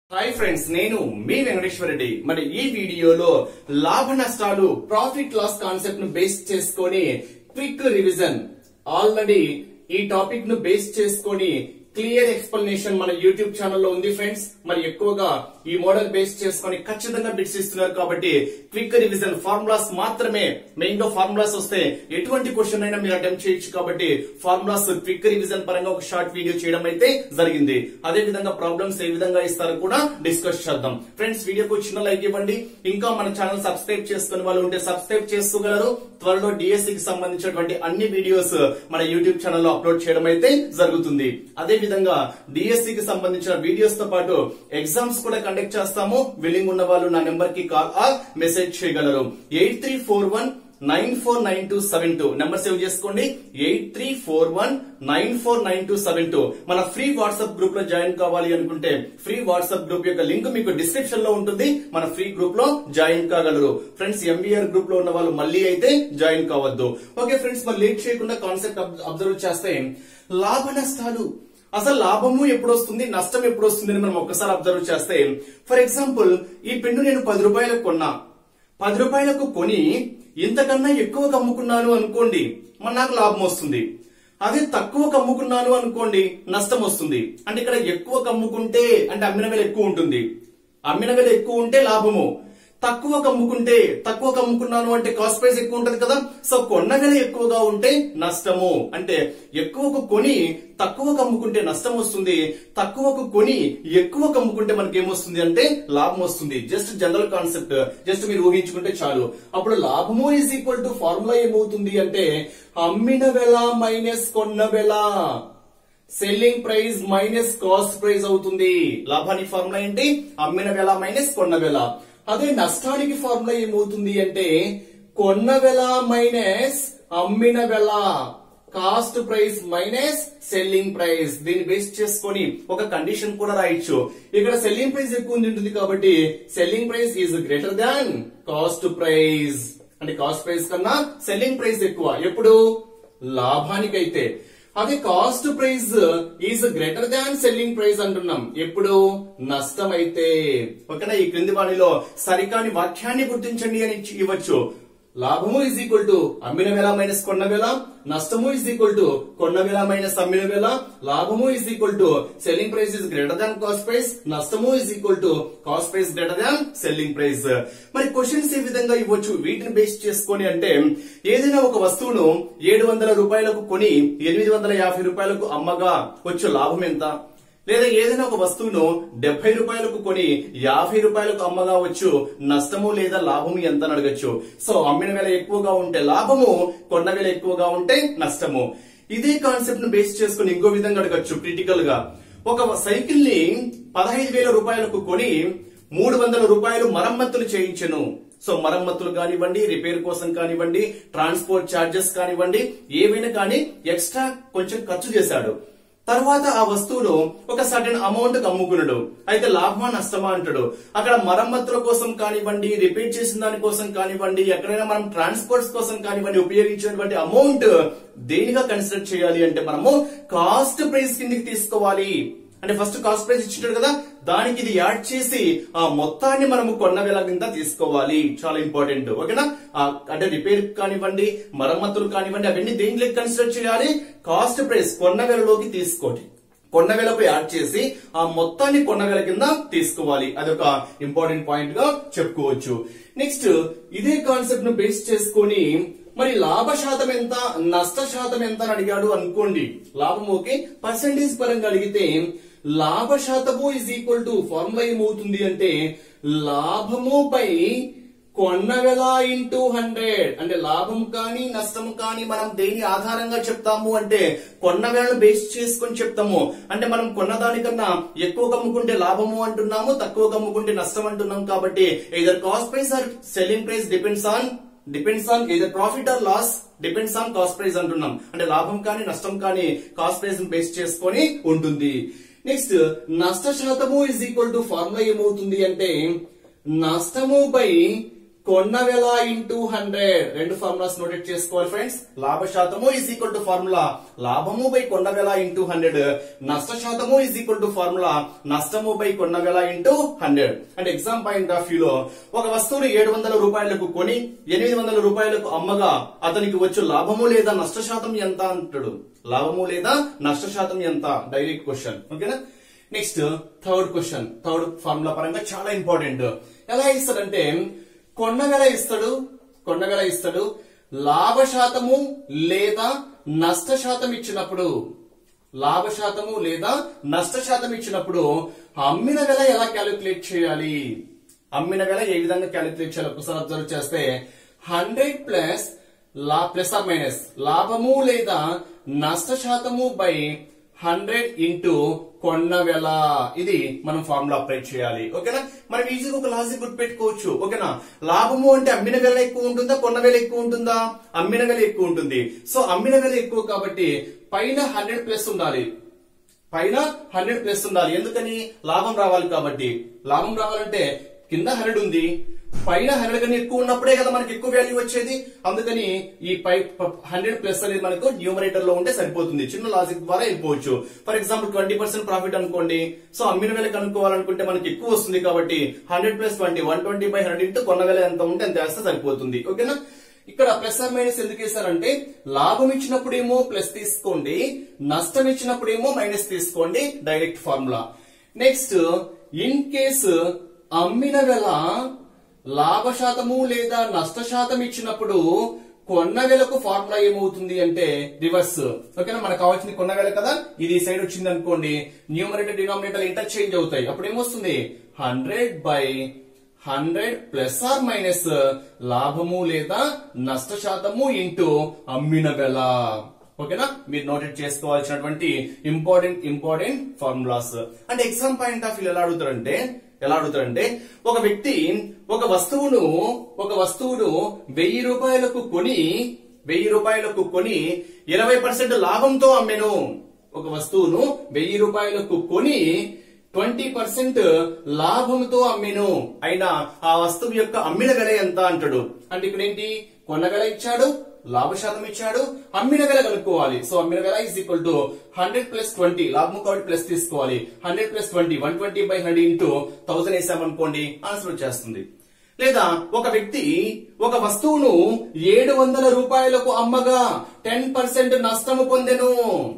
hi friends నేను మీ వెంకటేశ్వర రెడ్డి మరి ఈ వీడియోలో లాభ నష్టాలు ప్రాఫిట్ లాస్ కాన్సెప్ట్ ను బేస్ చేసుకొని క్విక్ రివిజన్ ఆల్రెడీ ఈ టాపిక్ ను బేస్ చేసుకొని క్లియర్ ఎక్స్ప్లెనేషన్ మన యూట్యూబ్ ఛానల్లో ఉంది ఫ్రెండ్స్ మరి ఎక్కువగా ఈ మోడల్ బేస్ చేసుకొని ఖచ్చితంగా బిట్స్ ఇస్తున్నారు కాబట్టి క్విక్ రివిజన్ ఫార్ములాస్ మాత్రమే మెయిన్ గా ఫార్ములాస్ వస్తే ఎటువంటి క్వశ్చన్ అయినా మీరు అటెంప్ట్ చేయొచ్చు కాబట్టి ఫార్ములాస్ క్విక్ రివిజన్ పరంగా ఒక షార్ట్ వీడియో చేయడం అయితే జరిగింది అదే విధంగా ప్రాబ్లమ్స్ ఏ విధంగా ఇస్తారో కూడా డిస్కస్ చేద్దాం ఫ్రెండ్స్ వీడియోకు చిన్న లైక్ ఇవ్వండి ఇంకా మన ఛానల్ సబ్స్క్రైబ్ చేసుకునే వాళ్ళు ఉంటే సబ్స్క్రైబ్ చేసుకోగలరు త్వరలో డిఎస్సి కి సంబంధించినటువంటి అన్ని వీడియోస్ మన యూట్యూబ్ ఛానల్లో అప్లోడ్ చేయడం అయితే జరుగుతుంది అదే విధంగా డిఎస్సి కి సంబంధించిన వీడియోస్ తో పాటు ఎగ్జామ్స్ కూడా కండక్ట్ చేస్తాము విల్లింగ్ ఉన్న వాళ్ళు నా నెంబర్ కి కాల్ ఆర్ మెసేజ్ చేయగలరు eight three four one nine four nine two seven two number save చేసుకోండి eight three four one nine four nine two seven two మన ఫ్రీ వాట్సాప్ గ్రూప్ లో join కావాలి అనుకుంటే ఫ్రీ వాట్సాప్ గ్రూప్ యొక్క link మీకు description లో ఉంటుంది మన ఫ్రీ గ్రూప్ లో జాయిన్ కాగలరు ఫ్రెండ్స్ ఎంబీఆర్ గ్రూప్ లో ఉన్న వాళ్ళు మళ్ళీ అయితే జాయిన్ కావద్దు ఓకే ఫ్రెండ్స్ మరి లేట్ చేయకుండా కాన్సెప్ట్ అబ్జర్వ్ చేస్తే లాభ నష్టాలు అసలు లాభము ఎప్పుడు వస్తుంది నష్టం ఎప్పుడు వస్తుంది అని మనం ఒక్కసారి అబ్జర్వ్ చేస్తే ఫర్ ఎగ్జాంపుల్ ఈ పెన్ను నేను పది రూపాయలకు కొన్నా పది రూపాయలకు కొని ఇంతకన్నా ఎక్కువ అమ్ముకున్నాను అనుకోండి మరి నాకు లాభం వస్తుంది అదే తక్కువ అమ్ముకున్నాను అనుకోండి నష్టం వస్తుంది అంటే ఇక్కడ ఎక్కువ అమ్ముకుంటే అంటే అమ్మిన వేల ఎక్కువ ఉంటుంది అమ్మిన వేల ఎక్కువ ఉంటే లాభము తక్కువ అమ్ముకుంటే తక్కువ అమ్ముకున్నాను అంటే కాస్ట్ ప్రైస్ ఎక్కువ ఉంటది కదా సో కొన్న వేల ఎక్కువగా ఉంటే నష్టము అంటే ఎక్కువకు కొని తక్కువకు అమ్ముకుంటే నష్టం వస్తుంది తక్కువకు కొని ఎక్కువ అమ్ముకుంటే మనకి ఏమొస్తుంది అంటే లాభం వస్తుంది జస్ట్ జనరల్ కాన్సెప్ట్ జస్ట్ మీరు ఊహించుకుంటే చాలు అప్పుడు లాభము ఈజ్ ఈక్వల్ టు ఫార్ములా ఏమవుతుంది అంటే అమ్మిన వెల మైనస్ కొన్న వెల selling price minus cost price అవుతుంది లాభానికి ఫార్ములా ఏంటి అమ్మిన వెల మైనస్ కొన్న వెల అదే నష్టానికి ఫార్ములా ఏమవుతుంది అంటే కొన్న వెల మైనస్ అమ్మిన వెల cost price minus selling price దీన్ని బేస్ చేసుకొని ఒక కండిషన్ కూడా రాయొచ్చు ఇక్కడ సెల్లింగ్ ప్రైస్ ఎక్కువ ఉంటుంది కాబట్టి selling price is greater than cost price అంటే కాస్ట్ ప్రైస్ కన్నా సెల్లింగ్ ప్రైస్ ఎక్కువ ఎప్పుడు లాభానికైతే అదే cost price is greater than selling price అంటున్నాం ఎప్పుడు నష్టం అయితే ఓకేనా ఈ క్రింది వాణిలో సరికాని వాక్యాన్ని గుర్తించండి అని ఇచ్చి- ఇవ్వచ్చు లాభము ఇజ్ ఈక్వల్ టు అమ్మిన వేల మైనస్ కొన్న వేల నష్టము ఇజ్ ఈక్వల్ టు కొన్న వేల మైనస్ అమ్మిన వేల లాభము is equal to selling price is greater than cost price నష్టము is equal to cost price greater than selling price మరి క్వశ్చన్స్ ఏ విధంగా ఇవ్వచ్చు వీటిని బేస్ చేసుకొని అంటే ఏదైనా ఒక వస్తువును ఏడు వందల రూపాయలకు కొని ఎనిమిది వందల యాభై రూపాయలకు అమ్మగా వచ్చే లాభం ఎంత లేదా ఏదైనా ఒక వస్తువును డెబ్బై రూపాయలకు కొని యాభై రూపాయలకు అమ్మగా వచ్చు నష్టము లేదా లాభము ఎంత అని అడగచ్చు సో అమ్మిన వేల ఎక్కువగా ఉంటే లాభము కొన్న వేల ఎక్కువగా ఉంటే నష్టము ఇదే కాన్సెప్ట్ ను బేస్ చేసుకుని ఇంకో విధంగా అడగచ్చు క్రిటికల్ గా ఒక సైకిల్ ని పదహైదు వేల రూపాయలకు కొని మూడు వందల రూపాయలు మరమ్మతులు చేయించెను సో మరమ్మతులు కానివ్వండి రిపేర్ కోసం కానివ్వండి ట్రాన్స్పోర్ట్ ఛార్జెస్ కానివ్వండి ఏవైనా కానీ ఎక్స్ట్రా కొంచెం ఖర్చు చేశాడు తర్వాత ఆ వస్తువును ఒక సర్టెన్ అమౌంట్ అమ్ముకున్నాడు అయితే లాభమా నష్టమా అంటాడు అక్కడ మరమ్మతుల కోసం కానివ్వండి రిపేర్ చేసిన దాని కోసం కానివ్వండి ఎక్కడైనా మనం ట్రాన్స్పోర్ట్స్ కోసం కానివ్వండి ఉపయోగించినటువంటి అమౌంట్ దేనిగా కన్సిడర్ చేయాలి అంటే మనము కాస్ట్ ప్రైస్ కిందకి తీసుకోవాలి అంటే ఫస్ట్ కాస్ట్ ప్రైస్ ఇచ్చింటాడు కదా దానికి ఇది యాడ్ చేసి ఆ మొత్తాన్ని మనము కొన్న వేల కింద తీసుకోవాలి చాలా ఇంపార్టెంట్ ఓకేనా ఆ, అంటే రిపేర్ కానివ్వండి మరమ్మతులు కానివ్వండి అవన్నీ దేంట్లో కన్సిడర్ చేయాలి కాస్ట్ ప్రైస్ కొన్న వేలలోకి తీసుకోండి కొన్న వేలకు యాడ్ చేసి ఆ మొత్తాన్ని కొన్న వేల కింద తీసుకోవాలి అదొక ఇంపార్టెంట్ పాయింట్ గా చెప్పుకోవచ్చు నెక్స్ట్ ఇదే కాన్సెప్ట్ ను బేస్ చేసుకొని మరి లాభ శాతం ఎంత నష్ట శాతం ఎంత అని అడిగాడు అనుకోండి లాభం ఓకే పర్సెంటేజ్ పరంగా అడిగితే లాభ శాతము ఇజ్ ఈక్వల్ టు ఫార్ములా ఏమవుతుంది అంటే లాభము పై కొన్న వేల ఇంటూ హండ్రెడ్ అంటే లాభం కానీ నష్టం కానీ మనం దేని ఆధారంగా చెప్తాము అంటే కొన్న వేలను బేస్ చేసుకొని చెప్తాము అంటే మనం కొన్న దానికన్నా ఎక్కువ అమ్ముకుంటే లాభము అంటున్నాము తక్కువ అమ్ముకుంటే నష్టం అంటున్నాం కాబట్టి either cost price or selling price depends on depends on either profit are loss depends on cost price అంటున్నాం అంటే లాభం కానీ నష్టం కానీ కాస్ట్ ప్రైస్ బేస్ చేసుకొని ఉంటుంది నెక్స్ట్ నష్ట శాతము ఇజ్ ఈక్వల్ టు ఫార్ములా ఏమవుతుంది అంటే నష్టము బై కొన్న వెల ఇంటూ హండ్రెడ్ రెండు ఫార్ములాస్ నోటెడ్ చేసుకోవాలి ఫ్రెండ్స్ లాభ శాతము ఈజ్ ఈక్వల్ టు ఫార్ములా లాభము బై కొన్న వెల ఇంటూ హండ్రెడ్ నష్ట శాతము ఈజ్ ఈక్వల్ టు ఫార్ములా నష్టము బై కొన్న వెల ఇంటూ హండ్రెడ్ అంటే ఎగ్జామ్ పాయింట్ ఆఫ్ వ్యూ లో ఒక వస్తువుని ఏడు వందల రూపాయలకు కొని ఎనిమిది వందల రూపాయలకు అమ్మగా అతనికి వచ్చు లాభము లేదా నష్ట శాతం ఎంత అంటాడు లాభము లేదా నష్ట శాతం ఎంత డైరెక్ట్ క్వశ్చన్ ఓకేనా next third question third formula పరంగా చాలా ఇంపార్టెంట్ ఎలా ఇస్తాడంటే కొన్న వెల ఇస్తాడు కొన్న వెల ఇస్తాడు లాభ శాతము లేదా నష్ట శాతం ఇచ్చినప్పుడు లాభ శాతము లేదా నష్ట శాతం ఇచ్చినప్పుడు అమ్మిన వెల ఎలా క్యాలిక్యులేట్ చేయాలి అమ్మిన వెల ఏ విధంగా క్యాలిక్యులేట్ చేయాలి ఒకసారి అబ్జర్వ్ చేస్తే హండ్రెడ్ ప్లస్ లా ప్లస్ ఆర్ మైనస్ లాభము లేదా నష్ట శాతము బై హండ్రెడ్ ఇంటూ కొన్న వెల ఇది మనం ఫార్ములా అప్లై చేయాలి ఓకేనా మనం ఈజీగా ఒక లాజిక్ గుర్తుపెట్టుకోవచ్చు ఓకేనా లాభము అంటే అమ్మిన వెల ఎక్కువ ఉంటుందా కొన్న వెల ఎక్కువ ఉంటుందా అమ్మిన వెల ఎక్కువ ఉంటుంది సో అమ్మిన వెల ఎక్కువ కాబట్టి పైన హండ్రెడ్ ప్లస్ ఉండాలి పైన హండ్రెడ్ ప్లస్ ఉండాలి ఎందుకని లాభం రావాలి కాబట్టి లాభం రావాలంటే కింద హండ్రెడ్ ఉంది పైన హండ్రెడ్ కన్నా ఎక్కువ ఉన్నప్పుడే కదా మనకి ఎక్కువ వాల్యూ వచ్చేది అందుకని ఈ పై హండ్రెడ్ ప్లస్ అనేది మనకు న్యూమరేటర్ లో ఉంటే సరిపోతుంది చిన్న లాజిక్ ద్వారా వెళ్ళిపోవచ్చు for example twenty percent profit అనుకోండి సో అమ్మిన వేల కనుక్కోవాలనుకుంటే మనకి ఎక్కువ వస్తుంది కాబట్టి hundred plus twenty one twenty by hundred into కొన్న వేల ఎంత ఉంటే అంత వేస్తే సరిపోతుంది ఓకేనా ఇక్కడ ప్లస్ ఆర్ మైనస్ ఎందుకు వేశారంటే లాభం ఇచ్చినప్పుడేమో ప్లస్ తీసుకోండి నష్టం ఇచ్చినప్పుడేమో మైనస్ తీసుకోండి direct formula next in case అమ్మిన వెల లాభ శాతము లేదా నష్ట శాతం ఇచ్చినప్పుడు కొన్న వెలకు ఫార్ములా ఏమవుతుంది అంటే రివర్స్ ఓకేనా మనకు కావాల్సింది కొన్న వెల కదా ఇది ఈ సైడ్ వచ్చింది అనుకోండి న్యూమరేటర్ డినామినేటర్ ఇంటర్చేంజ్ అవుతాయి అప్పుడు ఏమొస్తుంది hundred by hundred plus are minus లాభము లేదా నష్ట శాతము ఇంటూ అమ్మిన వెల ఓకేనా మీరు నోటెడ్ చేసుకోవాల్సినటువంటి ఇంపార్టెంట్ ఇంపార్టెంట్ ఫార్ములాస్ అంటే ఎగ్జామ్ పాయింట్ ఆఫ్ వ్యూ ఎలా అడుగుతారంటే ఎలా అడుగుతారంటే ఒక వ్యక్తి ఒక వస్తువును ఒక వస్తువును వెయ్యి రూపాయలకు కొని వెయ్యి రూపాయలకు కొని ఇరవై పర్సెంట్ లాభంతో అమ్మెను ఒక వస్తువును వెయ్యి రూపాయలకు కొని ట్వంటీ పర్సెంట్ లాభంతో అమ్మెను అయినా ఆ వస్తువు యొక్క అమ్మిన వెల ఎంత అంటాడు అంటే ఇక్కడ ఏంటి కొన్న వెల ఇచ్చాడు లాభ శాతం ఇచ్చాడు అమ్మిన వెల కనుక్కోవాలి సో అమ్మిన వెల is equal to hundred plus twenty లాభం కాబట్టి ప్లస్ తీసుకోవాలి hundred plus twenty one twenty by hundred into thousand వేసామనుకోండి ఆన్సర్ వచ్చేస్తుంది లేదా ఒక వ్యక్తి ఒక వస్తువును ఏడు వందల రూపాయలకు అమ్మగా టెన్ పర్సెంట్ నష్టము పొందెను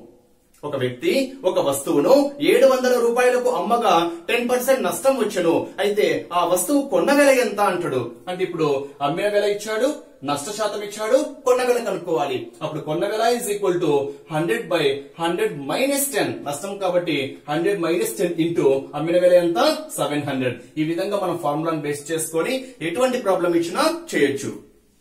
ఒక వ్యక్తి ఒక వస్తువును ఏడు వందల రూపాయలకు అమ్మగా టెన్ పర్సెంట్ నష్టం వచ్చను అయితే ఆ వస్తువు కొన్న వెల ఎంత అంటాడు అంటే ఇప్పుడు అమ్మిన వెల ఇచ్చాడు నష్ట శాతం ఇచ్చాడు కొన్న వెల కనుక్కోవాలి అప్పుడు కొన్న వెల is equal to hundred by hundred minus ten నష్టం కాబట్టి హండ్రెడ్ మైనస్ టెన్ ఇంటూ అమ్మిన వెల ఎంత సెవెన్ హండ్రెడ్ ఈ విధంగా మనం ఫార్ములాను బేస్ చేసుకొని ఎటువంటి ప్రాబ్లం ఇచ్చినా చేయొచ్చు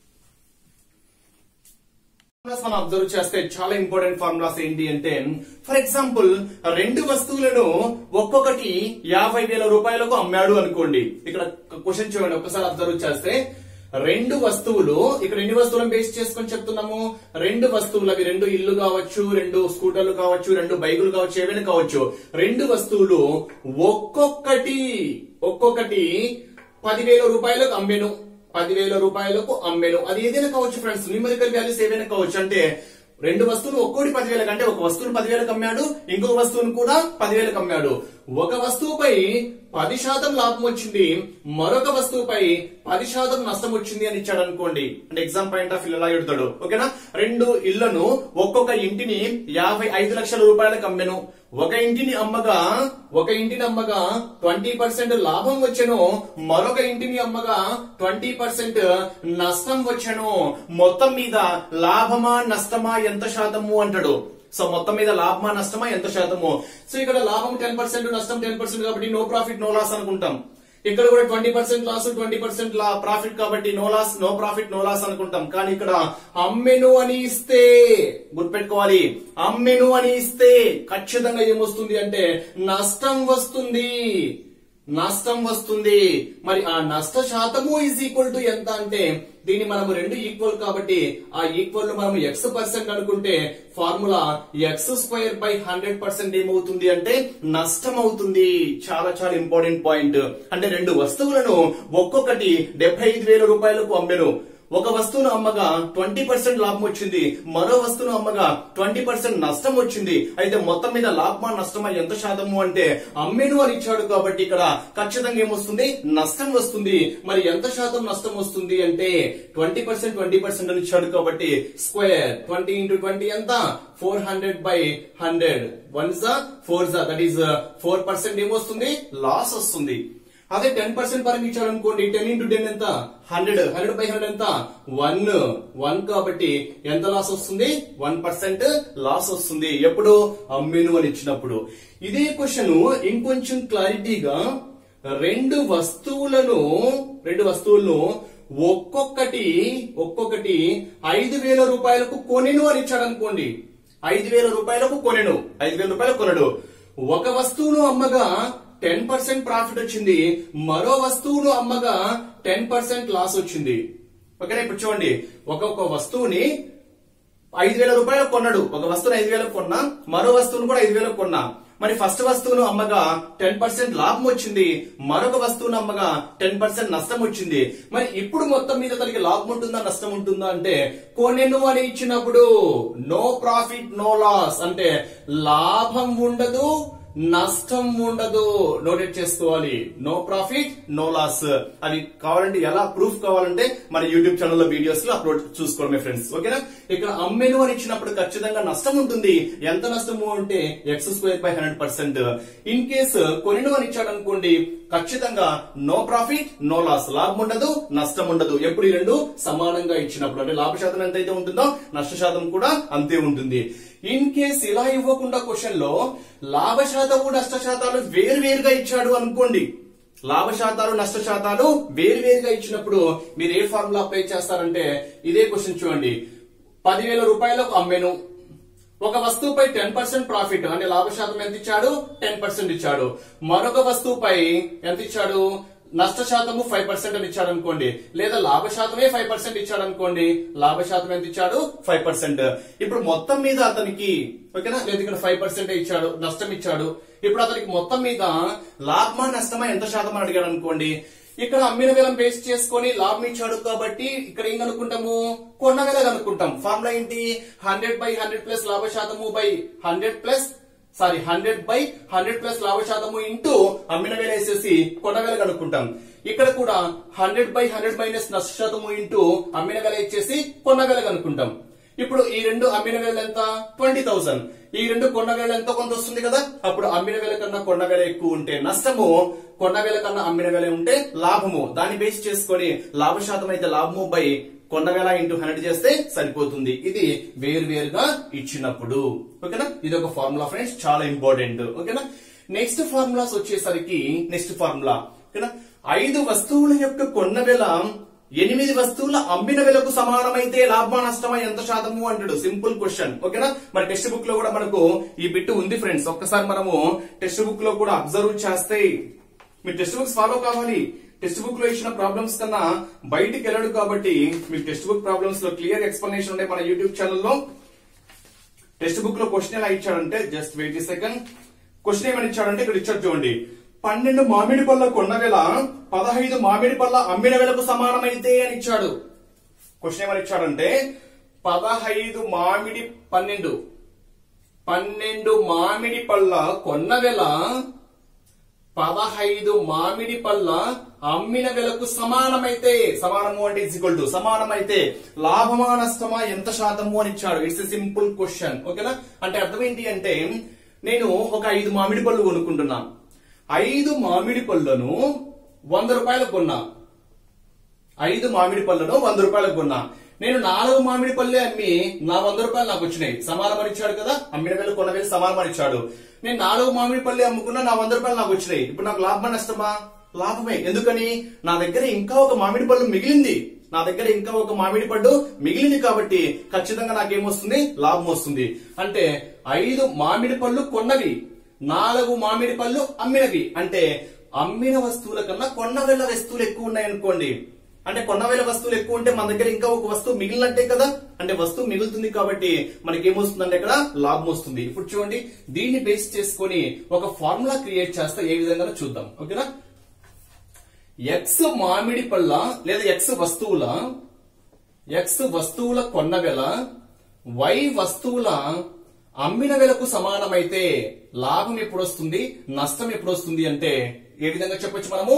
ఫార్ములాస్ మనం అబ్జర్వ్ చేస్తే చాలా ఇంపార్టెంట్ ఫార్ములాస్ ఏంటి అంటే ఫర్ ఎగ్జాంపుల్ రెండు వస్తువులను ఒక్కొక్కటి యాభై వేల రూపాయలకు అమ్మాడు అనుకోండి ఇక్కడ క్వశ్చన్ చూడండి ఒకసారి అబ్జర్వ్ చేస్తే రెండు వస్తువులు ఇక్కడ ఎన్ని వస్తువులను బేస్ చేసుకొని చెప్తున్నాము రెండు వస్తువులు అవి రెండు ఇల్లు కావచ్చు రెండు స్కూటర్లు కావచ్చు రెండు బైకులు కావచ్చు ఏవైనా కావచ్చు రెండు వస్తువులు ఒక్కొక్కటి ఒక్కొక్కటి పదివేల రూపాయలకు అమ్మెను పదివేల రూపాయలకు అమ్మెను అది ఏదైనా కావచ్చు ఫ్రెండ్స్ న్యూమరికల్ వాల్యూస్ ఏవైనా కావచ్చు అంటే రెండు వస్తువులు ఒక్కోటి పదివేలకు అంటే ఒక వస్తువును పదివేలకు అమ్మాడు ఇంకొక వస్తువును కూడా పదివేలకు అమ్మాడు ఒక వస్తువుపై పది శాతం లాభం వచ్చింది మరొక వస్తువుపై పది శాతం నష్టం వచ్చింది అని ఇచ్చాడు అనుకోండి అంటే ఎగ్జామ్ పాయింట్ ఆఫ్ వ్యూ ఎలా ఎడతాడు ఓకేనా రెండు ఇళ్లను ఒక్కొక్క ఇంటిని యాభై ఐదు లక్షల రూపాయలకు అమ్మెను ఒక ఇంటిని అమ్మగా ఒక ఇంటిని అమ్మగా ట్వంటీ పర్సెంట్ లాభం వచ్చెను మరొక ఇంటిని అమ్మగా ట్వంటీ పర్సెంట్ నష్టం వచ్చెను మొత్తం మీద లాభమా నష్టమా ఎంత శాతము అంటాడు సో మొత్తం మీద లాభమా నష్టమా ఎంత శాతము సో ఇక్కడ లాభం టెన్ పర్సెంట్ నష్టం టెన్ పర్సెంట్ కాబట్టి నో ప్రాఫిట్ నో లాస్ అనుకుంటాం ఇక్కడ కూడా twenty percent loss twenty percent profit కాబట్టి no loss no profit no loss అనుకుంటాం కానీ ఇక్కడ అమ్మెను అని ఇస్తే గుర్తుపెట్టుకోవాలి అమ్మెను అని ఇస్తే ఖచ్చితంగా ఏమొస్తుంది అంటే నష్టం వస్తుంది నష్టం వస్తుంది మరి ఆ నష్ట శాతము ఈజ్ ఈక్వల్ టు ఎంత అంటే దీన్ని మనము రెండు ఈక్వల్ కాబట్టి ఆ ఈక్వల్ ను మనము ఎక్స్ పర్సెంట్ అనుకుంటే formula X square by hundred percent ఏమవుతుంది అంటే నష్టం అవుతుంది చాలా చాలా ఇంపార్టెంట్ పాయింట్ అంటే రెండు వస్తువులను ఒక్కొక్కటి డెబ్బై ఐదు వేల రూపాయలకు అమ్మెను ఒక వస్తువును అమ్మగా ట్వంటీ పర్సెంట్ లాభం వచ్చింది మరో వస్తువును అమ్మగా ట్వంటీ పర్సెంట్ నష్టం వచ్చింది అయితే మొత్తం మీద లాభమా నష్టమా ఎంత శాతము అంటే అమ్మెను అని ఇచ్చాడు కాబట్టి ఇక్కడ ఖచ్చితంగా ఏమొస్తుంది నష్టం వస్తుంది మరి ఎంత శాతం నష్టం వస్తుంది అంటే ట్వంటీ పర్సెంట్ ట్వంటీ పర్సెంట్ అని ఇచ్చాడు కాబట్టి స్క్వేర్ ట్వంటీ ఇంటూ ట్వంటీ ఎంత four hundred by hundred one జా ఫోర్ జా దట్ ఈస్ ఫోర్ పర్సెంట్ ఏమొస్తుంది లాస్ వస్తుంది అదే టెన్ పర్సెంట్ పరంగా ఇచ్చాడు అనుకోండి టెన్ ఇంటూ టెన్ ఎంత హండ్రెడ్ హండ్రెడ్ బై హండ్రెడ్ ఎంత వన్ వన్ కాబట్టి ఎంత లాస్ వస్తుంది వన్ పర్సెంట్ లాస్ వస్తుంది ఎప్పుడు అమ్మిను అని ఇచ్చినప్పుడు ఇదే క్వశ్చన్ ఇంకొంచెం క్లారిటీగా రెండు వస్తువులను రెండు వస్తువులను ఒక్కొక్కటి ఒక్కొక్కటి ఐదు వేల రూపాయలకు కొనెను అని ఇచ్చాడు అనుకోండి ఐదు వేల రూపాయలకు కొనెను ఐదు వేల రూపాయలకు కొనడు ఒక వస్తువును అమ్మగా టెన్ పర్సెంట్ ప్రాఫిట్ వచ్చింది మరో వస్తువును అమ్మగా టెన్ పర్సెంట్ లాస్ వచ్చింది ఓకేనా ఇప్పుడు చూడండి ఒక్కొక్క వస్తువుని ఐదు వేల రూపాయలు కొన్నాడు ఒక వస్తువుని ఐదు వేలకు కొన్నా మరో వస్తువును కూడా ఐదు వేలకు కొన్నా మరి ఫస్ట్ వస్తువును అమ్మగా టెన్ పర్సెంట్ లాభం వచ్చింది మరొక వస్తువును అమ్మగా టెన్ పర్సెంట్ నష్టం వచ్చింది మరి ఇప్పుడు మొత్తం మీద తనకి లాభం ఉంటుందా నష్టం ఉంటుందా అంటే కొనెను అని ఇచ్చినప్పుడు నో ప్రాఫిట్ నో లాస్ అంటే లాభం ఉండదు నష్టం ఉండదు నోటెడ్ చేసుకోవాలి నో ప్రాఫిట్ నో లాస్ అది కావాలంటే ఎలా ప్రూఫ్ కావాలంటే మన యూట్యూబ్ ఛానల్ లో వీడియోస్ లో అప్లోడ్ చూసుకోవడమే ఫ్రెండ్స్ ఓకేనా ఇక్కడ అమ్మెను అని ఇచ్చినప్పుడు ఖచ్చితంగా నష్టం ఉంటుంది ఎంత నష్టము అంటే X square by hundred percent in case కొనిను అని ఇచ్చాడు అనుకోండి ఖచ్చితంగా నో ప్రాఫిట్ నో లాస్ లాభం ఉండదు నష్టం ఉండదు ఎప్పుడు ఈ రెండు సమానంగా ఇచ్చినప్పుడు అంటే లాభ శాతం ఎంత అయితే ఉంటుందో నష్ట శాతం కూడా అంతే ఉంటుంది ఇన్ కేస్ ఇలా ఇవ్వకుండా క్వశ్చన్ లో లాభ శాతము నష్ట శాతాలు వేరు వేరుగా ఇచ్చాడు అనుకోండి లాభ శాతాలు నష్ట శాతాలు వేరు వేరుగా ఇచ్చినప్పుడు మీరు ఏ ఫార్ములా అప్లై చేస్తారంటే ఇదే క్వశ్చన్ చూడండి పదివేల రూపాయలకు అమ్మెను ఒక వస్తువుపై టెన్ పర్సెంట్ ప్రాఫిట్ అంటే లాభ శాతం ఎంత ఇచ్చాడు టెన్ పర్సెంట్ ఇచ్చాడు మరొక వస్తువుపై ఎంత ఇచ్చాడు నష్ట శాతము ఫైవ్ పర్సెంట్ అని ఇచ్చాడు అనుకోండి లేదా లాభ శాతమే ఫైవ్ పర్సెంట్ ఇచ్చాడు అనుకోండి లాభ శాతం ఎంత ఇచ్చాడు ఫైవ్ పర్సెంట్ ఇప్పుడు మొత్తం మీద అతనికి ఓకేనా లేదు ఇక్కడ ఫైవ్ పర్సెంట్ ఇచ్చాడు నష్టం ఇచ్చాడు ఇప్పుడు అతనికి మొత్తం మీద లాభమా నష్టమా ఎంత శాతం అని అడిగాడు అనుకోండి ఇక్కడ అమ్మిన వేలం బేస్ చేసుకొని లాభం ఇచ్చాడు కాబట్టి ఇక్కడ ఏం కనుక్కుంటాము కొన్న వేల కనుక్కుంటాం ఫార్ములా ఏంటి హండ్రెడ్ బై హండ్రెడ్ ప్లస్ లాభ శాతము by hundred plus sorry hundred by hundred plus లాభ శాతము ఇంటూ అమ్మిన వేల వేసేసి కొన్న వేల కనుక్కుంటాం ఇక్కడ కూడా హండ్రెడ్ బై హండ్రెడ్ మైనస్ నష్ట శాతము ఇంటూ అమ్మిన వేల ఇచ్చేసి కొన్న వేల కనుక్కుంటాం ఇప్పుడు ఈ రెండు అమ్మిన వేల ఎంత ట్వంటీ థౌసండ్ ఈ రెండు కొన్న వేల ఎంత కొంత వస్తుంది కదా అప్పుడు అమ్మిన వేల కన్నా కొన్న వేల ఎక్కువ ఉంటే నష్టము కొన్న వేల కన్నా అమ్మిన వేల ఉంటే లాభము దాన్ని బేస్ చేసుకొని లాభ శాతం అయితే లాభము బై కొన్న వేల ఇంటూ హండ్రెడ్ చేస్తే సరిపోతుంది ఇది వేరు వేరుగా ఇచ్చినప్పుడు ఓకేనా ఇది ఒక ఫార్ములా ఫ్రెండ్స్ చాలా ఇంపార్టెంట్ ఓకేనా నెక్స్ట్ ఫార్ములాస్ వచ్చేసరికి నెక్స్ట్ ఫార్ములా ఓకేనా ఐదు వస్తువుల యొక్క కొన్న వేల ఎనిమిది వస్తువుల అమ్మిన వెలకు సమానమైతే లాభమా నష్టమా ఎంత శాతము అంటాడు సింపుల్ క్వశ్చన్ ఓకేనా మరి టెక్స్ట్ బుక్ లో కూడా మనకు ఈ బిట్ ఉంది ఫ్రెండ్స్ ఒక్కసారి మనము టెక్స్ట్ బుక్ లో కూడా అబ్జర్వ్ చేస్తే మీ టెక్స్ట్ బుక్స్ ఫాలో కావాలి టెక్స్ట్ బుక్ లో ఇచ్చిన ప్రాబ్లమ్స్ కన్నా బయటికి వెళ్ళడు కాబట్టి మీకు టెక్స్ట్ బుక్ ప్రాబ్లమ్స్ లో క్లియర్ ఎక్స్ప్లెనేషన్ ఉండే మన యూట్యూబ్ ఛానల్లో టెక్స్ట్ బుక్ లో క్వశ్చన్ ఎలా ఇచ్చాడంటే జస్ట్ వెయిట్ సెకండ్ క్వశ్చన్ ఏమని ఇచ్చాడంటే ఇక్కడ ఇచ్చాడు చూడండి పన్నెండు మామిడి పళ్ళ కొన్న వేల పదహైదు మామిడి పళ్ళ అమ్మిన వేలకు సమానమైతే అని ఇచ్చాడు క్వశ్చన్ ఏమని ఇచ్చాడంటే పదహైదు మామిడి పన్నెండు పన్నెండు మామిడి పళ్ళ కొన్న వేల పదహైదు మామిడి పళ్ళ అమ్మిన వెలకు సమానమైతే సమానము అంటే ఇస్ ఈక్వల్ టు సమానమైతే లాభమా నష్టమా ఎంత శాతము అని ఇచ్చాడు ఇట్స్ ఎ సింపుల్ క్వశ్చన్ ఓకేనా అంటే అర్థం ఏంటి అంటే నేను ఒక ఐదు మామిడి పళ్ళు కొనుక్కుంటున్నా ఐదు మామిడి పళ్ళను వంద రూపాయలకు కొన్నా ఐదు మామిడి పళ్ళను వంద రూపాయలకు కొన్నా నేను నాలుగు మామిడి పళ్ళే అమ్మి నా వంద రూపాయలు నాకు వచ్చినాయి సమానం అని ఇచ్చాడు కదా అమ్మిన వేలు కొన్న వేలు సమానం అని ఇచ్చాడు నేను నాలుగు మామిడి పళ్ళే అమ్ముకున్నా నా వంద రూపాయలు నాకు వచ్చినాయి ఇప్పుడు నాకు లాభమా నష్టమా లాభమే ఎందుకని నా దగ్గర ఇంకా ఒక మామిడి పళ్ళు మిగిలింది నా దగ్గర ఇంకా ఒక మామిడి పడ్డు మిగిలింది కాబట్టి ఖచ్చితంగా నాకేమొస్తుంది లాభం వస్తుంది అంటే ఐదు మామిడి పళ్ళు కొన్నవి నాలుగు మామిడి పళ్ళు అమ్మినవి అంటే అమ్మిన వస్తువుల కన్నా కొన్న వేల వస్తువులు ఎక్కువ ఉన్నాయి అనుకోండి అంటే కొన్న వేల వస్తువులు ఎక్కువ ఉంటే మన దగ్గర ఇంకా ఒక వస్తువు మిగిలినట్టే కదా అంటే వస్తువు మిగులుతుంది కాబట్టి మనకి ఏమొస్తుందంటే ఇక్కడ లాభం వస్తుంది ఇప్పుడు చూడండి దీన్ని బేస్ చేసుకొని ఒక ఫార్ములా క్రియేట్ చేస్తే ఏ విధంగా చూద్దాం ఓకేనా ఎక్స్ మామిడి పళ్ళ లేదా ఎక్స్ వస్తువుల ఎక్స్ వస్తువుల కొన్న వెల వై వస్తువుల అమ్మిన వెలకు సమానమైతే లాభం ఎప్పుడు వస్తుంది నష్టం ఎప్పుడు వస్తుంది అంటే ఏ విధంగా చెప్పొచ్చు మనము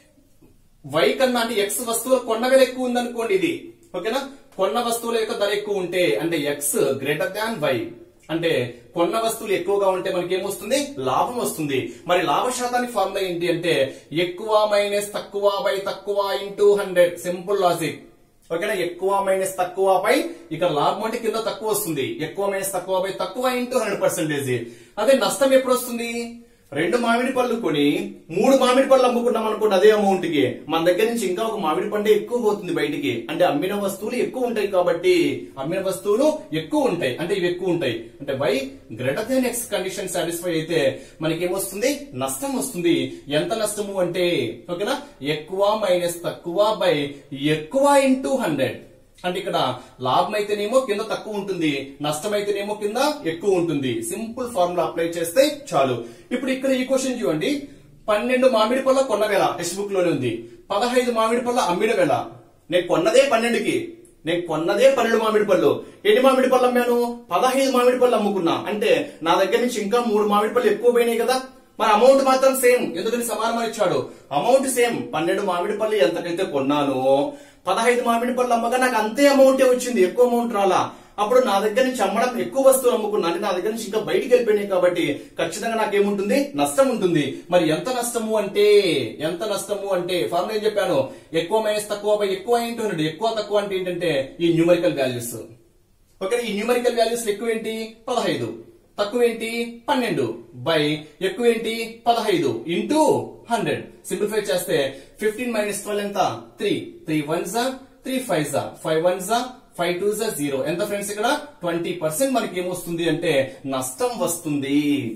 వై కన్నా అంటే ఎక్స్ వస్తువుల కొన్న వెల ఎక్కువ ఉందనుకోండి ఇది ఓకేనా కొన్న వస్తువుల యొక్క ధర ఎక్కువ ఉంటే అంటే ఎక్స్ గ్రేటర్ దాన్ వై అంటే కొన్న వస్తువులు ఎక్కువగా ఉంటే మనకి ఏమొస్తుంది లాభం వస్తుంది మరి లాభ శాతానికి ఫార్ములా ఏంటి అంటే ఎక్కువ మైనస్ తక్కువ బై తక్కువ ఇంటూ హండ్రెడ్ సింపుల్ లాజిక్ ఓకేనా ఎక్కువ మైనస్ తక్కువ బై ఇక్కడ లాభం అంటే కింద తక్కువ వస్తుంది ఎక్కువ మైనస్ తక్కువ బై తక్కువ ఇంటూ హండ్రెడ్ పర్సెంటేజ్ అదే నష్టం ఎప్పుడు వస్తుంది రెండు మామిడి పళ్ళు కొని మూడు మామిడి పళ్ళు అమ్ముకున్నాం అనుకోండి అదే అమౌంట్ కి మన దగ్గర నుంచి ఇంకా ఒక మామిడి పండే ఎక్కువ పోతుంది బయటికి అంటే అమ్మిన వస్తువులు ఎక్కువ ఉంటాయి కాబట్టి అమ్మిన వస్తువులు ఎక్కువ ఉంటాయి అంటే ఇవి ఎక్కువ ఉంటాయి అంటే y greater than x condition satisfy అయితే మనకి ఏమొస్తుంది నష్టం వస్తుంది ఎంత నష్టము అంటే ఓకేనా ఎక్కువ మైనస్ తక్కువ బై ఎక్కువ ఇంటూ హండ్రెడ్ అంటే ఇక్కడ లాభం అయితేనేమో కింద తక్కువ ఉంటుంది నష్టం అయితేనేమో కింద ఎక్కువ ఉంటుంది సింపుల్ ఫార్ములా అప్లై చేస్తే చాలు ఇప్పుడు ఇక్కడ ఈ క్వశ్చన్ చూడండి పన్నెండు మామిడి పళ్ళ కొన్న వేల టెక్స్ట్ బుక్ లోనే ఉంది పదహైదు మామిడి పళ్ళ అమ్మిన వేల నేను కొన్నదే పన్నెండుకి నేను కొన్నదే పన్నెండు మామిడి పళ్ళు ఎన్ని మామిడి పళ్ళు అమ్మాను పదహైదు మామిడి పళ్ళు అమ్ముకున్నా అంటే నా దగ్గర నుంచి ఇంకా మూడు మామిడి పళ్ళు ఎక్కువ పోయినాయి కదా మరి అమౌంట్ మాత్రం సేమ్ ఎందుకని సమానం ఇచ్చాడు అమౌంట్ సేమ్ పన్నెండు మామిడి పళ్ళు ఎంతకైతే కొన్నాను పదహైదు మామిడి పళ్ళు అమ్మగా నాకు అంతే అమౌంటే వచ్చింది ఎక్కువ అమౌంట్ రాలా అప్పుడు నా దగ్గర నుంచి అమ్మడం ఎక్కువ వస్తువులు అమ్ముకున్నా అంటే నా దగ్గర నుంచి ఇంకా బయటికి వెళ్ళిపోయినాయి కాబట్టి ఖచ్చితంగా నాకేముంటుంది నష్టం ఉంటుంది మరి ఎంత నష్టము అంటే ఎంత నష్టము అంటే ఫార్ములా ఏం చెప్పాను ఎక్కువ మైనస్ తక్కువ బై ఎక్కువ ఏంటి ఎక్కువ తక్కువ అంటే ఏంటంటే ఈ న్యూమరికల్ వాల్యూస్ ఓకే ఈ న్యూమరికల్ వాల్యూస్ ఎక్కువ ఏంటి పదహైదు తక్కువ ఏంటి పన్నెండు బై ఎక్కువ ఏంటి పదహైదు ఇంటూ హండ్రెడ్ సింప్లిఫై చేస్తే ఫిఫ్టీన్ మైనస్ ట్వెల్వ్ ఎంత త్రీ త్రీ వన్ జా త్రీ ఫైవ్ జా ఫైవ్ వన్ జా ఫైవ్ టూ జా జీరో ఎంత ఫ్రెండ్స్ ఇక్కడ ట్వంటీ పర్సెంట్ మనకి ఏమొస్తుంది అంటే నష్టం వస్తుంది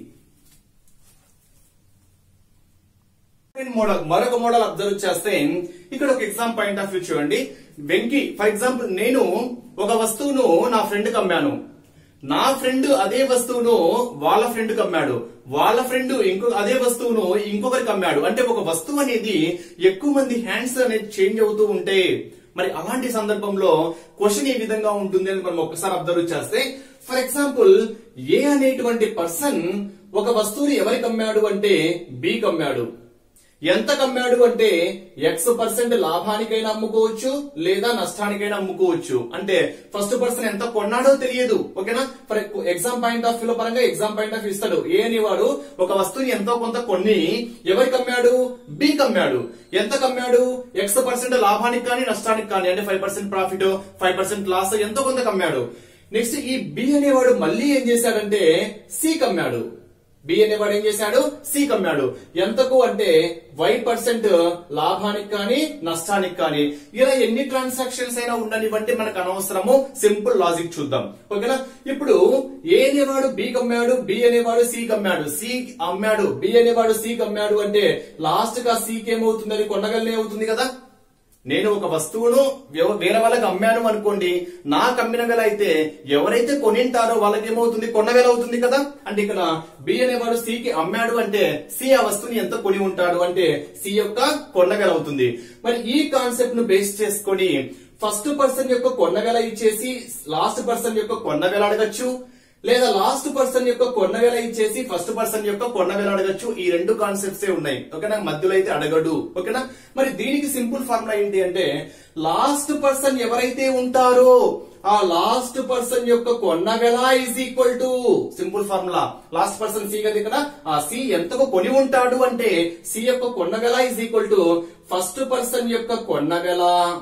మోడల్ మరొక మోడల్ అబ్జర్వ్ చేస్తే ఇక్కడ ఒక ఎగ్జామ్ పాయింట్ ఆఫ్ వ్యూ చూడండి వెంకి ఫర్ ఎగ్జాంపుల్ నేను ఒక వస్తువును నా ఫ్రెండ్ కి అమ్మాను నా ఫ్రెండ్ అదే వస్తువును వాళ్ళ ఫ్రెండ్ కి అమ్మాడు వాళ్ళ ఫ్రెండ్ ఇంకో అదే వస్తువును ఇంకొకరికి అమ్మాడు అంటే ఒక వస్తువు అనేది ఎక్కువ మంది హ్యాండ్స్ అనేది చేంజ్ అవుతూ ఉంటే మరి అలాంటి సందర్భంలో క్వశ్చన్ ఏ విధంగా ఉంటుంది అని మనం ఒకసారి అబ్జర్వ్ చేస్తే ఫర్ ఎగ్జాంపుల్ ఏ అనేటువంటి పర్సన్ ఒక వస్తువుని ఎవరికి అమ్మాడు అంటే బి అమ్మాడు ఎంత కమ్మాడు అంటే ఎక్స్ పర్సెంట్ లాభానికైనా అమ్ముకోవచ్చు లేదా నష్టానికైనా అమ్ముకోవచ్చు అంటే ఫస్ట్ పర్సన్ ఎంత కొన్నాడో తెలియదు ఓకేనా for exam point of view పరంగా ఎగ్జామ్ పాయింట్ ఆఫ్ వ్యూ ఇస్తాడు ఏ అనేవాడు ఒక వస్తువుని ఎంతో కొంత కొన్ని ఎవరికి అమ్మాడు బి కమ్మాడు ఎంత కమ్మాడు ఎక్స్ పర్సెంట్ లాభానికి కానీ నష్టానికి కానీ అంటే five percent profit five percent loss ఎంతో కొంత కమ్మాడు నెక్స్ట్ ఈ బి అనేవాడు మళ్ళీ ఏం చేశాడంటే సి కమ్మాడు బి అనేవాడు ఏం చేశాడు సి కమ్మాడు ఎంతకు అంటే వై పర్సెంట్ లాభానికి కానీ నష్టానికి కానీ ఇలా ఎన్ని ట్రాన్సాక్షన్స్ అయినా ఉండనివ్వండి మనకు అనవసరము సింపుల్ లాజిక్ చూద్దాం ఓకేనా ఇప్పుడు ఏ అనేవాడు బి కమ్మాడు బి అనేవాడు సి కమ్మాడు సి అమ్మాడు బి అనేవాడు సి కమ్మాడు అంటే లాస్ట్ గా సికి ఏమవుతుంది అది కొనగలనే అవుతుంది కదా నేను ఒక వస్తువును ఎవ- వేరే వాళ్ళకి అమ్మాను అనుకోండి నాకు అమ్మిన వేల అయితే ఎవరైతే కొనింటారో వాళ్ళకి ఏమవుతుంది కొన్న వేల అవుతుంది కదా అంటే ఇక్కడ బి అనేవాడు సి కి అమ్మాడు అంటే సి ఆ వస్తువుని ఎంత కొని ఉంటాడు అంటే సి యొక్క కొన్న వేల అవుతుంది మరి ఈ కాన్సెప్ట్ ను బేస్ చేసుకొని ఫస్ట్ పర్సన్ యొక్క కొన్న వేల ఇచ్చేసి లాస్ట్ పర్సన్ యొక్క కొన్న వేల అడగచ్చు లేదా లాస్ట్ పర్సన్ యొక్క కొన్న వేల ఇచ్చేసి ఫస్ట్ పర్సన్ యొక్క కొన్న వేల అడగచ్చు ఈ రెండు కాన్సెప్ట్స్ ఉన్నాయి ఓకేనా మధ్యలో అయితే అడగడు ఓకేనా మరి దీనికి సింపుల్ ఫార్ములా ఏంటి అంటే లాస్ట్ పర్సన్ ఎవరైతే ఉంటారో ఆ లాస్ట్ పర్సన్ యొక్క కొన్న వెల is equal to simple formula last person C కదా ఇక్కడ ఆ సి ఎంతకు కొని ఉంటాడు అంటే సి యొక్క కొన్న వెల is equal to first person యొక్క కొన్న వెల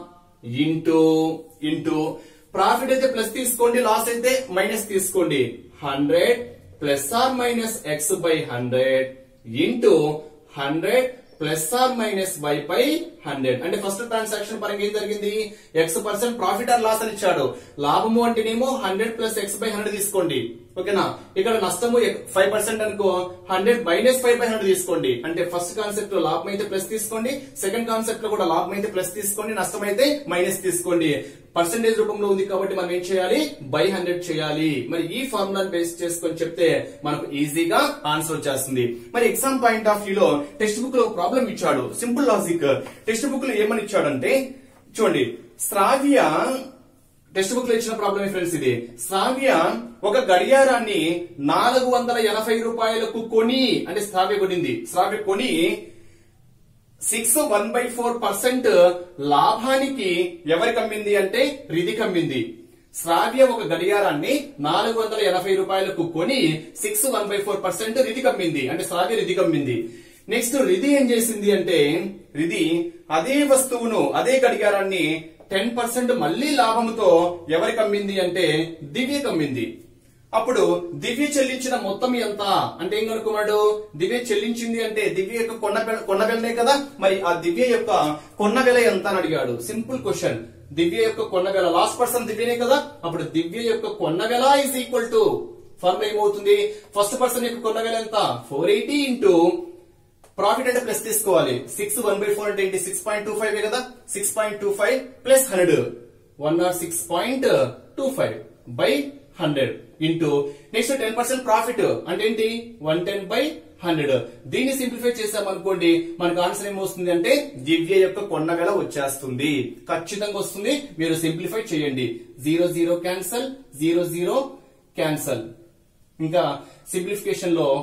ఇంటూ ఇంటూ ప్రాఫిట్ అయితే ప్లస్ తీసుకోండి లాస్ అయితే మైనస్ తీసుకోండి hundred plus are minus x by hundred into hundred plus are minus y by hundred అంటే ఫస్ట్ ట్రాన్సాక్షన్ పరంగా ఏం జరిగింది x percent profit are loss అని ఇచ్చాడు లాభము అంటేనేమో hundred plus x by hundred తీసుకోండి ఓకేనా ఇక్కడ నష్టము ఫైవ్ పర్సెంట్ అనుకో hundred minus five by hundred తీసుకోండి అంటే ఫస్ట్ కాన్సెప్ట్ లో లాభం అయితే ప్లస్ తీసుకోండి సెకండ్ కాన్సెప్ట్ లో కూడా లాభం అయితే ప్లస్ తీసుకోండి నష్టం అయితే మైనస్ తీసుకోండి పర్సెంటేజ్ రూపంలో ఉంది కాబట్టి మనం ఏం చేయాలి బై హండ్రెడ్ చేయాలి మరి ఈ ఫార్ములాని బేస్ చేసుకొని చెప్తే మనకు ఈజీగా ఆన్సర్ వచ్చేస్తుంది మరి ఎగ్జామ్ పాయింట్ ఆఫ్ వ్యూ లో టెక్స్ట్ బుక్ లో ప్రాబ్లం ఇచ్చాడు సింపుల్ లాజిక్ టెక్స్ట్ బుక్ లో ఏమని ఇచ్చాడంటే చూడండి శ్రావ్య టెక్స్ట్ బుక్ లో ఇచ్చిన ప్రాబ్లమ్ ఫ్రెండ్స్ ఇది శ్రావ్య ఒక గడియారాన్ని నాలుగు వందల ఎనభై రూపాయలకు కొని అంటే శ్రావ్య కొనింది శ్రావ్య కొని six one by four percent లాభానికి ఎవరికి అమ్మింది అంటే రిధికి అమ్మింది శ్రావ్య ఒక గడియారాన్ని నాలుగు వందల ఎనభై రూపాయలకు కొని six one by four percent రిధికి అమ్మింది అంటే శ్రావ్య రిధికి అమ్మింది నెక్స్ట్ రిధి ఏం చేసింది అంటే రిధి అదే వస్తువును అదే గడియారాన్ని టెన్ పర్సెంట్ మళ్లీ లాభంతో ఎవరికి అమ్మింది అంటే దివ్యకి అమ్మింది అప్పుడు దివ్య చెల్లించిన మొత్తం ఎంత అంటే ఏం కనుక్కున్నాడు దివ్య చెల్లించింది అంటే దివ్య యొక్క కొన్న వెల- కొన్న వెలనే కదా మరి ఆ దివ్య యొక్క కొన్న వెల ఎంత అని అడిగాడు సింపుల్ క్వశ్చన్ దివ్య యొక్క కొన్న వెల లాస్ట్ పర్సన్ దివ్యనే కదా అప్పుడు దివ్య యొక్క కొన్న వెల ఇస్ ఈక్వల్ టు ఫార్ములా ఏమవుతుంది ఫస్ట్ పర్సన్ యొక్క కొన్న వెల ఎంత ఫోర్ ఎయిటీ ఇంటూ ప్రాఫిట్ అంటే ప్లస్ తీసుకోవాలి సిక్స్ వన్ బై ఫోర్ అంటే ఏంటి సిక్స్ పాయింట్ టూ ఫైవ్ కదా six point two five plus hundred one naught six point two five by hundred into next ten percent profit అంటే ఏంటి one ten by hundred దీన్ని simplify చేసాం అనుకోండి మనకు answer ఏమొస్తుంది అంటే దివ్య యొక్క కొన్న వెల వచ్చేస్తుంది ఖచ్చితంగా వస్తుంది మీరు సింప్లిఫై చేయండి zero zero cancel zero zero cancel ఇంకా సింప్లిఫికేషన్ లో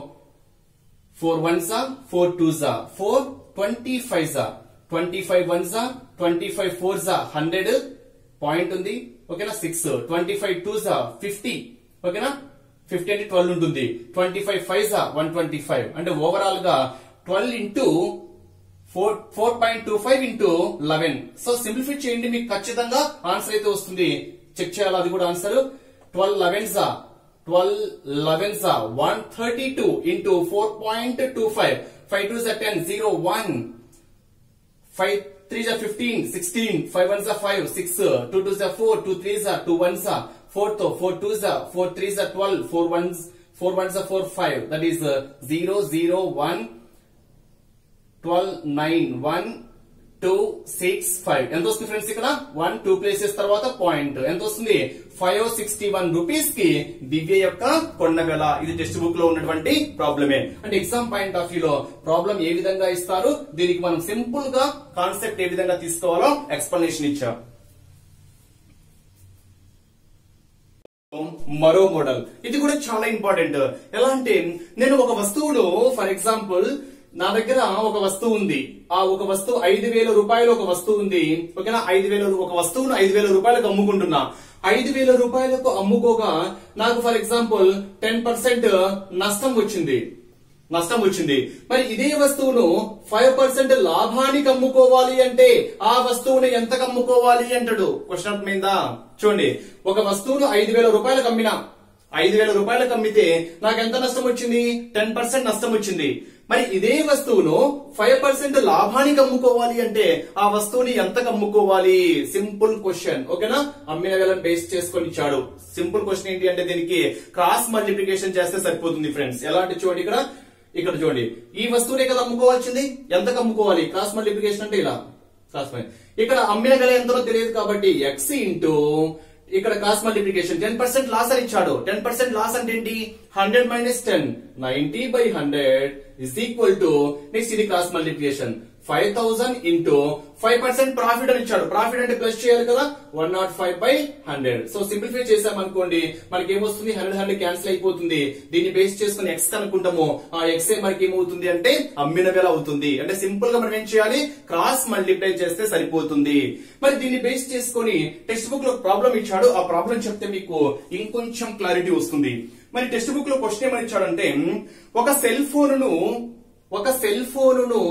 ఫోర్ వన్ జా ఫోర్ టూ జా ఫోర్ ట్వంటీ ఫైవ్ జా ట్వంటీ ఫైవ్ వన్ జా ట్వంటీ ఫైవ్ ఫోర్ జా హండ్రెడ్ పాయింట్ ఉంది ఓకేనా సిక్స్ ట్వంటీ ఫైవ్ టూ జా ఫిఫ్టీ ఓకేనా ఫిఫ్టీ అంటే ట్వెల్వ్ ఉంటుంది ట్వంటీ ఫైవ్ ఫైవ్ జా వన్ ట్వంటీ ఫైవ్ అంటే ఓవరాల్ గా twelve into four four point two five into eleven so simplify చేయండి మీకు ఖచ్చితంగా ఆన్సర్ అయితే వస్తుంది చెక్ చేయాలి అది కూడా ఆన్సర్ ట్వెల్వ్ లెవెన్ జా ట్వెల్వ్ లెవెన్ జా one thirty two into four point two five five two జా ten zero one five three జా ఫిఫ్టీన్ సిక్స్టీన్ ఫైవ్ వన్ జా ఫైవ్ సిక్స్ టూ టూ జా ఫోర్ టూ త్రీ జా two one జా four తో four two జా four three జా twelve four one four one జా four five that is zero zero one twelve nine one two six five ఎంత వస్తుంది friends ఇక్కడ వన్ టూ ప్లేసెస్ తర్వాత పాయింట్ ఎంత వస్తుంది ఫైవ్ సిక్స్టీ వన్ రూపీస్ కి దివ్య యొక్క కొండ వెల ఇది టెక్స్ట్ బుక్ లో ఉన్నటువంటి ప్రాబ్లమే అంటే ఎగ్జామ్ పాయింట్ ఆఫ్ వ్యూ లో ప్రాబ్లం ఏ విధంగా ఇస్తారు దీనికి మనం సింపుల్ గా కాన్సెప్ట్ ఏ విధంగా తీసుకోవాలో ఎక్స్ప్లెనేషన్ ఇచ్చాం మరో మోడల్ ఇది కూడా చాలా ఇంపార్టెంట్ ఎలా అంటే నేను ఒక వస్తువును ఫర్ ఎగ్జాంపుల్ నా దగ్గర ఒక వస్తువు ఉంది ఆ ఒక వస్తువు ఐదు వేల రూపాయలు ఒక వస్తువు ఉంది ఓకేనా ఐదు వేల ఒక వస్తువును ఐదు వేల రూపాయలకు అమ్ముకుంటున్నా ఐదు వేల రూపాయలకు అమ్ముకోగా నాకు ఫర్ ఎగ్జాంపుల్ టెన్ పర్సెంట్ నష్టం వచ్చింది నష్టం వచ్చింది మరి ఇదే వస్తువును ఫైవ్ పర్సెంట్ లాభానికి అమ్ముకోవాలి అంటే ఆ వస్తువును ఎంతకు అమ్ముకోవాలి అంటాడు క్వశ్చన్ అర్థమైందా చూడండి ఒక వస్తువును ఐదు వేల రూపాయలకు అమ్మినా ఐదు వేల రూపాయలకు అమ్మితే నాకు ఎంత నష్టం వచ్చింది టెన్ పర్సెంట్ నష్టం వచ్చింది మరి ఇదే వస్తువును ఫైవ్ పర్సెంట్ లాభానికి అమ్ముకోవాలి అంటే ఆ వస్తువుని ఎంతకు అమ్ముకోవాలి సింపుల్ క్వశ్చన్ ఓకేనా అమ్మిన వేలను బేస్ చేసుకొని ఇచ్చాడు సింపుల్ క్వశ్చన్ ఏంటి అంటే దీనికి క్రాస్ మల్టిప్లికేషన్ చేస్తే సరిపోతుంది ఫ్రెండ్స్ ఎలా అంటే చూడండి ఇక్కడ ఇక్కడ చూడండి ఈ వస్తువునే కదా అమ్ముకోవాల్సింది ఎంతకు అమ్ముకోవాలి క్రాస్ మల్టిప్లికేషన్ అంటే ఇలా క్రాస్ మల్టి- ఇక్కడ అమ్మిన వెల ఎంతనో తెలియదు కాబట్టి ఎక్స్ ఇంటూ ఇక్కడ cross multiplication ten percent loss అని ఇచ్చాడు టెన్ పర్సెంట్ లాస్ అంటే ఏంటి hundred minus ten ninety by hundred is equal to next ఇది cross multiplication five thousand into five percent profit అని ఇచ్చాడు ప్రాఫిట్ అంటే ప్లస్ చేయాలి కదా one naught five by hundred so simplify చేసాం అనుకోండి మనకి ఏమొస్తుంది హండ్రెడ్ హండ్రెడ్ క్యాన్సిల్ అయిపోతుంది దీన్ని బేస్ చేసుకుని ఎక్స్ అనుకుంటాము ఆ ఎక్స్ మనకి ఏమవుతుంది అంటే అమ్మిన వేల అవుతుంది అంటే సింపుల్ గా మనం ఏం చేయాలి క్రాస్ మల్టిప్లై చేస్తే సరిపోతుంది మరి దీన్ని బేస్ చేసుకొని టెక్స్ట్ బుక్ లో ప్రాబ్లం ఇచ్చాడు ఆ ప్రాబ్లం చెప్తే మీకు ఇంకొంచెం క్లారిటీ వస్తుంది మరి టెక్స్ట్ బుక్ లో క్వశ్చన్ ఏమని ఇచ్చాడంటే ఒక సెల్ ఫోనును ఒక సెల్ ఫోనును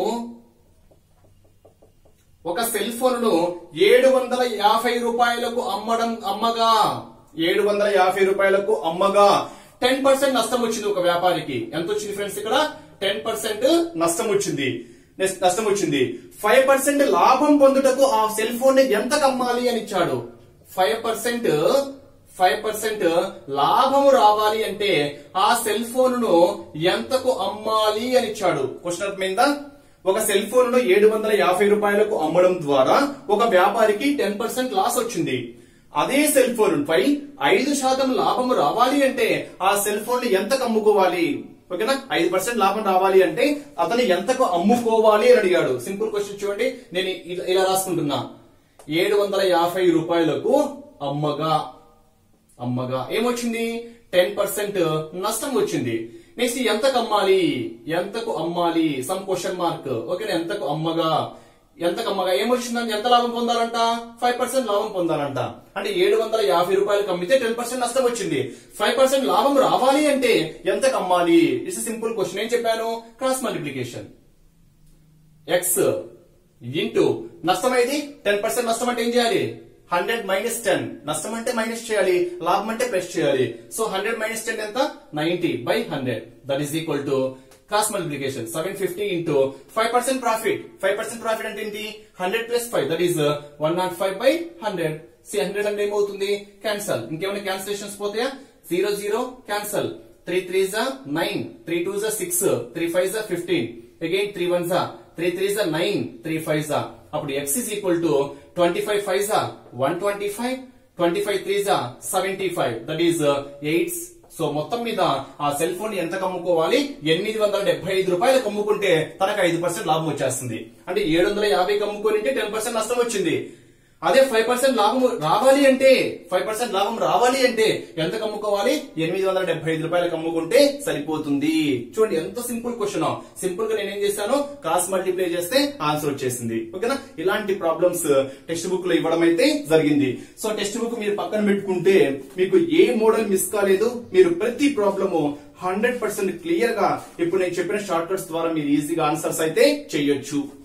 ఒక సెల్ ఫోన్ ను ఏడు వందల యాభై రూపాయలకు అమ్మడం అమ్మగా ఏడు వందల యాభై రూపాయలకు అమ్మగా టెన్ పర్సెంట్ నష్టం వచ్చింది ఒక వ్యాపారికి ఎంత వచ్చింది ఫ్రెండ్స్ ఇక్కడ టెన్ పర్సెంట్ నష్టం వచ్చింది నెక్స్ట్ నష్టం వచ్చింది ఫైవ్ పర్సెంట్ లాభం పొందుటకు ఆ సెల్ ఫోన్ ని ఎంతకు అమ్మాలి అని ఇచ్చాడు ఫైవ్ పర్సెంట్ ఫైవ్ పర్సెంట్ లాభము రావాలి అంటే ఆ సెల్ ఫోన్ ను ఎంతకు అమ్మాలి అని ఇచ్చాడు క్వశ్చన్ అర్థమైందా ఒక సెల్ ఫోన్ ను ఏడు వందల యాభై రూపాయలకు అమ్మడం ద్వారా ఒక వ్యాపారికి టెన్ పర్సెంట్ లాస్ వచ్చింది అదే సెల్ ఫోన్ పై ఐదు శాతం లాభము రావాలి అంటే ఆ సెల్ ఫోన్ ని ఎంతకు అమ్ముకోవాలి ఓకేనా ఐదు పర్సెంట్ లాభం రావాలి అంటే అతను ఎంతకు అమ్ముకోవాలి అని అడిగాడు సింపుల్ క్వశ్చన్ చూడండి నేను ఇలా- ఇలా రాసుకుంటున్నా ఏడు వందల యాభై రూపాయలకు అమ్మగా అమ్మగా ఏమొచ్చింది టెన్ పర్సెంట్ నష్టం వచ్చింది నెక్స్ట్ ఎంతకు అమ్మాలి ఎంతకు అమ్మాలి సమ్ క్వశ్చన్ మార్క్ ఓకే ఎంతకు అమ్మగా ఎంతకు అమ్మగా ఏమొచ్చిందని ఎంత లాభం పొందాలంట ఫైవ్ పర్సెంట్ లాభం పొందాలంట అంటే ఏడు వందల యాభై రూపాయలకు అమ్మితే టెన్ పర్సెంట్ నష్టం వచ్చింది ఫైవ్ పర్సెంట్ లాభం రావాలి అంటే ఎంతకు అమ్మాలి ఇట్స్ సింపుల్ క్వశ్చన్ ఏం చెప్పాను క్రాస్ మల్టిప్లికేషన్ ఎక్స్ ఇంటూ నష్టం అయితే టెన్ పర్సెంట్ నష్టం అంటే ఏం చేయాలి హండ్రెడ్ మైనస్ టెన్ నష్టం అంటే మైనస్ చేయాలి లాభం అంటే ప్లస్ చేయాలి సో హండ్రెడ్ మైనస్ టెన్ ఎంత ninety by hundred that is equal to cross multiplication seven fifty into five percent profit five percent profit అంటే ఏంటి hundred plus five that is one naught five by hundred C hundred అంటే ఏమవుతుంది cancel ఇంకేమైనా cancellations పోతాయా zero zero cancel three three జా nine three two జా six three five జా fifteen again three one జా త్రీ త్రీ జా nine three five జా అప్పుడు x is equal to twenty five five జా one twenty five twenty five three జా seventy five that is eight so మొత్తం మీద ఆ సెల్ ఫోన్ ఎంత అమ్ముకోవాలి ఎనిమిది వందల డెబ్బై ఐదు రూపాయలకు అమ్ముకుంటే తనకు ఐదు పర్సెంట్ లాభం వచ్చేస్తుంది అంటే ఏడు వందల యాభైకి అమ్ముకొని టెన్ పర్సెంట్ నష్టం వచ్చింది అదే ఫైవ్ పర్సెంట్ లాభం రావాలి అంటే ఫైవ్ పర్సెంట్ లాభం రావాలి అంటే ఎంతకు అమ్ముకోవాలి ఎనిమిది వందల డెబ్బై ఐదు రూపాయలకు అమ్ముకుంటే సరిపోతుంది చూడండి ఎంత సింపుల్ క్వశ్చన్ సింపుల్ గా నేను ఏం చేశాను క్రాస్ మల్టిప్లై చేస్తే ఆన్సర్ వచ్చేసింది ఓకేనా ఇలాంటి ప్రాబ్లమ్స్ టెక్స్ట్ బుక్ లో ఇవ్వడం అయితే జరిగింది సో టెక్స్ట్ బుక్ మీరు పక్కన పెట్టుకుంటే మీకు ఏ మోడల్ మిస్ కాలేదు మీరు ప్రతి ప్రాబ్లము హండ్రెడ్ పర్సెంట్ క్లియర్ గా ఇప్పుడు నేను చెప్పిన షార్ట్ కట్స్ ద్వారా మీరు ఈజీగా ఆన్సర్స్ అయితే చేయొచ్చు